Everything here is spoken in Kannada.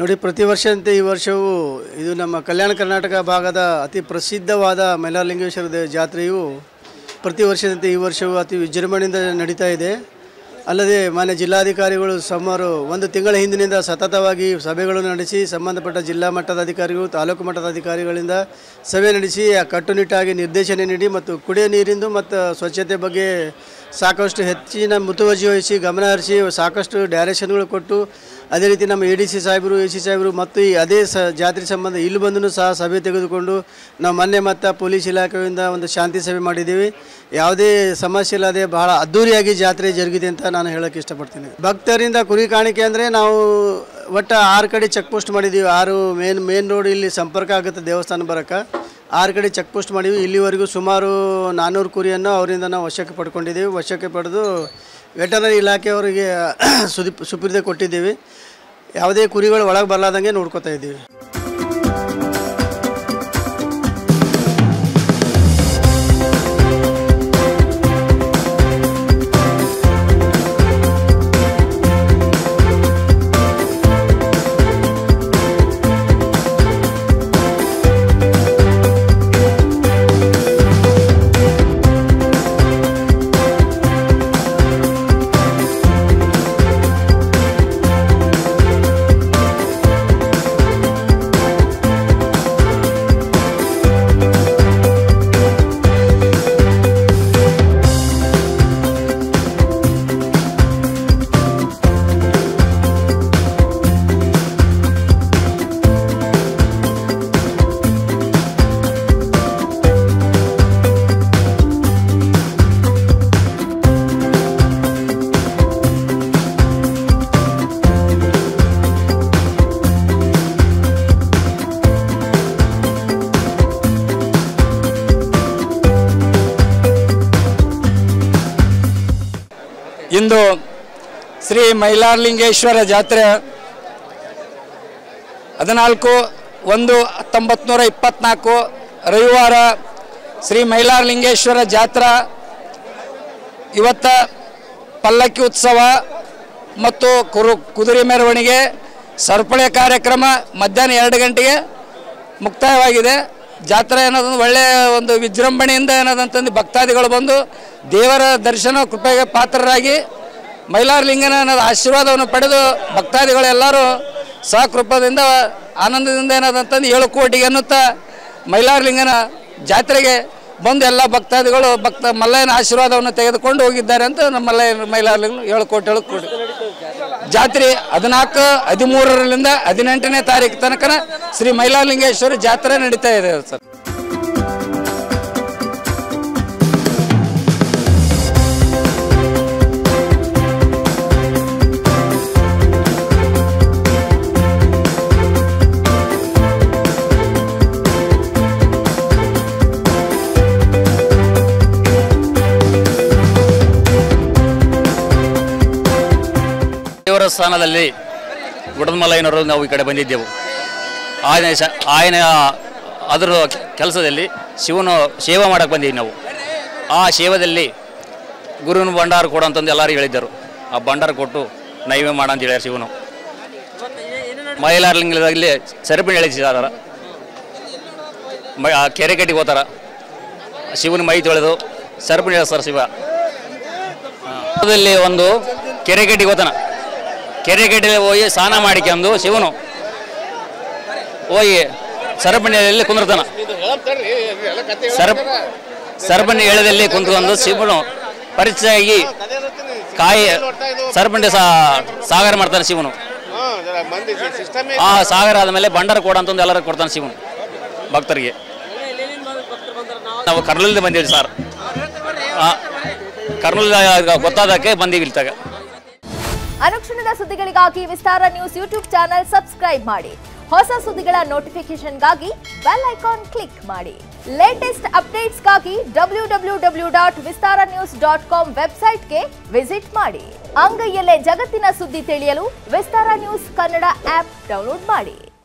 ನೋಡಿ ಪ್ರತಿ ವರ್ಷದಂತೆ ಈ ವರ್ಷವೂ ಇದು ನಮ್ಮ ಕಲ್ಯಾಣ ಕರ್ನಾಟಕ ಭಾಗದ ಅತಿ ಪ್ರಸಿದ್ಧವಾದ ಮೈಲಾರಲಿಂಗೇಶ್ವರ ದೇ ಜಾತ್ರೆಯು ಪ್ರತಿ ವರ್ಷದಂತೆ ಈ ವರ್ಷವೂ ಅತಿ ವಿಜೃಂಭಣೆಯಿಂದ ನಡೀತಾ ಇದೆ ಅಲ್ಲದೆ ಮಾನ್ಯ ಜಿಲ್ಲಾಧಿಕಾರಿಗಳು ಸುಮಾರು ಒಂದು ತಿಂಗಳ ಹಿಂದಿನಿಂದ ಸತತವಾಗಿ ಸಭೆಗಳನ್ನು ನಡೆಸಿ ಸಂಬಂಧಪಟ್ಟ ಜಿಲ್ಲಾ ಮಟ್ಟದ ಅಧಿಕಾರಿಗಳು ತಾಲೂಕು ಮಟ್ಟದ ಅಧಿಕಾರಿಗಳಿಂದ ಸಭೆ ನಡೆಸಿ ಆ ಕಟ್ಟುನಿಟ್ಟಾಗಿ ನಿರ್ದೇಶನ ನೀಡಿ ಮತ್ತು ಕುಡಿಯೋ ನೀರಿಂದು ಮತ್ತು ಸ್ವಚ್ಛತೆ ಬಗ್ಗೆ ಸಾಕಷ್ಟು ಹೆಚ್ಚಿನ ಮುತುವರ್ಜಿ ವಹಿಸಿ ಗಮನ ಹರಿಸಿ ಸಾಕಷ್ಟು ಡೈರೆಕ್ಷನ್ಗಳು ಕೊಟ್ಟು ಅದೇ ರೀತಿ ನಮ್ಮ ಎ ಡಿ ಸಿ ಸಾಹೇಬರು ಎ ಸಿ ಸಾಹೇಬರು ಮತ್ತು ಈ ಅದೇ ಸ ಜಾತ್ರೆ ಸಂಬಂಧ ಇಲ್ಲಿ ಬಂದು ಸಹ ಸಭೆ ತೆಗೆದುಕೊಂಡು ನಾವು ಮೊನ್ನೆ ಮತ್ತು ಪೊಲೀಸ್ ಇಲಾಖೆಯಿಂದ ಒಂದು ಶಾಂತಿ ಸಭೆ ಮಾಡಿದ್ದೀವಿ ಯಾವುದೇ ಸಮಸ್ಯೆ ಇಲ್ಲದೆ ಬಹಳ ಅದ್ಧೂರಿಯಾಗಿ ಜಾತ್ರೆ ಜರುಗಿದೆ ಅಂತ ನಾನು ಹೇಳೋಕ್ಕೆ ಇಷ್ಟಪಡ್ತೀನಿ ಭಕ್ತರಿಂದ ಕುರಿ ಕಾಣಿಕೆ ಅಂದರೆ ನಾವು ಒಟ್ಟು ಆರು ಕಡೆ ಚೆಕ್ ಪೋಸ್ಟ್ ಮಾಡಿದ್ದೀವಿ ಆರು ಮೇನ್ ಮೇನ್ ರೋಡ್ ಇಲ್ಲಿ ಸಂಪರ್ಕ ಆಗುತ್ತೆ ದೇವಸ್ಥಾನ ಬರೋಕ್ಕೆ ಆರು ಕಡೆ ಚೆಕ್ ಪೋಸ್ಟ್ ಮಾಡಿವಿ ಇಲ್ಲಿವರೆಗೂ ಸುಮಾರು ನಾನ್ನೂರು ಕುರಿಯನ್ನು ಅವರಿಂದ ನಾವು ವಶಕ್ಕೆ ಪಡ್ಕೊಂಡಿದ್ದೀವಿ ವಶಕ್ಕೆ ಪಡೆದು ವೆಟನರಿ ಇಲಾಖೆಯವರಿಗೆ ಸುದಿ ಸುಪರ್ದೆ ಕೊಟ್ಟಿದ್ದೀವಿ ಯಾವುದೇ ಕುರಿಗಳು ಒಳಗೆ ಬರಲಾದಂಗೆ ನೋಡ್ಕೊತಾ ಇದ್ದೀವಿ ಇಂದು ಶ್ರೀ ಮೈಲಾರಲಿಂಗೇಶ್ವರ ಜಾತ್ರೆ ಹದಿನಾಲ್ಕು ಒಂದು ಹತ್ತೊಂಬತ್ತು ನೂರ ಇಪ್ಪತ್ತ್ನಾಲ್ಕು ರವಿವಾರ ಶ್ರೀ ಮೈಲಾರಲಿಂಗೇಶ್ವರ ಜಾತ್ರಾ ಇವತ್ತ ಪಲ್ಲಕ್ಕಿ ಉತ್ಸವ ಮತ್ತು ಕುರು ಕುದುರೆ ಮೆರವಣಿಗೆ ಸರಪಳಿ ಕಾರ್ಯಕ್ರಮ ಮಧ್ಯಾಹ್ನ ಎರಡು ಗಂಟೆಗೆ ಮುಕ್ತಾಯವಾಗಿದೆ ಜಾತ್ರೆ ಅನ್ನೋದೊಂದು ಒಳ್ಳೆಯ ಒಂದು ವಿಜೃಂಭಣೆಯಿಂದ ಏನದಂತಂದು ಭಕ್ತಾದಿಗಳು ಬಂದು ದೇವರ ದರ್ಶನ ಕೃಪೆಗೆ ಪಾತ್ರರಾಗಿ ಮೈಲಾರಲಿಂಗನ ಅನ್ನೋದು ಆಶೀರ್ವಾದವನ್ನು ಪಡೆದು ಭಕ್ತಾದಿಗಳೆಲ್ಲರೂ ಸಹಕೃಪದಿಂದ ಆನಂದದಿಂದ ಏನದಂತಂದು ಏಳು ಕೋಟಿಗೆ ಅನ್ನುತ್ತಾ ಮೈಲಾರಲಿಂಗನ ಜಾತ್ರೆಗೆ ಬಂದು ಎಲ್ಲ ಭಕ್ತಾದಿಗಳು ಭಕ್ತ ಮಲ್ಲಯ್ಯನ ಆಶೀರ್ವಾದವನ್ನು ತೆಗೆದುಕೊಂಡು ಹೋಗಿದ್ದಾರೆ ಅಂತ ನಮ್ಮ ಮಲ್ಲಯ್ಯ ಮೈಲಾರಲಿಂಗ ಏಳು ಕೋಟಿ ಏಳು ಕೋಟಿ ಜಾತ್ರೆ ಹದಿನಾಲ್ಕು ಹದಿಮೂರರಿಂದ ಹದಿನೆಂಟನೇ ತಾರೀಕು ತನಕ ಶ್ರೀ ಮೈಲಾರಲಿಂಗೇಶ್ವರ ಜಾತ್ರೆ ನಡೀತಾ ಇದೆ ಸರ್ ದೇವರ ಸ್ಥಾನದಲ್ಲಿ ಗುಡದಮಲ್ಲಯ್ಯನವರು ನಾವು ಈ ಕಡೆ ಬಂದಿದ್ದೆವು ಆಯನ ಶ ಆಯನ ಅದರ ಕೆಲಸದಲ್ಲಿ ಶಿವನು ಸೇವೆ ಮಾಡಕ್ಕೆ ಬಂದೀವಿ ನಾವು ಆ ಸೇವೆದಲ್ಲಿ ಗುರುವಿನ ಭಂಡಾರ ಕೊಡು ಅಂತಂದು ಎಲ್ಲರೂ ಹೇಳಿದ್ದರು ಆ ಭಂಡಾರ ಕೊಟ್ಟು ನೈವೇದ್ಯ ಮಾಡ ಅಂತ ಹೇಳ್ಯಾರ ಶಿವನು ಮೈಲಾರಲಿಂಗದಲ್ಲಿ ಸರಪಣಿ ಎಳಿಸಿದಾರ ಮೈ ಆ ಕೆರೆ ಕಟ್ಟಿಗೆ ಹೋತಾರ ಶಿವನ ಮೈ ತೊಳೆದು ಸರಪಣಿ ಎಳಿಸ್ತಾರ ಶಿವ ದಲ್ಲಿ ಒಂದು ಕೆರೆ ಕಟ್ಟಿಗೆ ಹೋತಾನ ಕೆರೆ ಕಟ್ಟಿಗೆ ಹೋಗಿ ಸ್ನಾನ ಮಾಡಿಕೊಂಡು ಶಿವನು ಹೋಗಿ ಸರಪಣಿಯಲ್ಲಿ ಕುಂದಿರ್ತಾನ ಸರ ಸರಪಣಿ ಎಳೆದಲ್ಲಿ ಕುಂತ್ಕೊಂಡು ಶಿವನು ಪರಿಚಯ ಆಗಿ ಕಾಯಿ ಸರಪಂಡಿ ಸಾ ಸಾಗರ ಮಾಡ್ತಾನೆ ಶಿವನು ಆ ಸಾಗರ ಆದಮೇಲೆ ಭಂಡಾರ ಕೊಡ ಅಂತಂದು ಎಲ್ಲರೂ ಕೊಡ್ತಾನೆ ಶಿವನು ಭಕ್ತರಿಗೆ ನಾವು ಕರ್ನೂಲಿಂದ ಬಂದೀವಿ ಸರ್ ಕರ್ನೂಲ್ ಗೊತ್ತಾದಕ್ಕೆ ಬಂದೀವಿ ಇಲ್ಲಿ ತಗ ಅನುಕ್ಷಣದ ಸುದ್ದಿಗಳಿಗಾಗಿ Vistara news YouTube channel subscribe ಮಾಡಿ ಹೊಸ ಸುದ್ದಿಗಳ ನೋಟಿಫಿಕೇಶನ್ಗಾಗಿ ಬೆಲ್ ಐಕಾನ್ ಕ್ಲಿಕ್ ಮಾಡಿ ಲೇಟೆಸ್ಟ್ ಅಪ್ಡೇಟ್ಸ್ಗಾಗಿ W W W dot Vistara news dot com ವೆಬ್ಸೈಟ್ಗೆ ವಿಸಿಟ್ ಮಾಡಿ ಅಂಗೈಯಲ್ಲೇ ಜಗತ್ತಿನ ಸುದ್ದಿ ತಿಳಿಯಲು Vistara news Kannada app download ಮಾಡಿ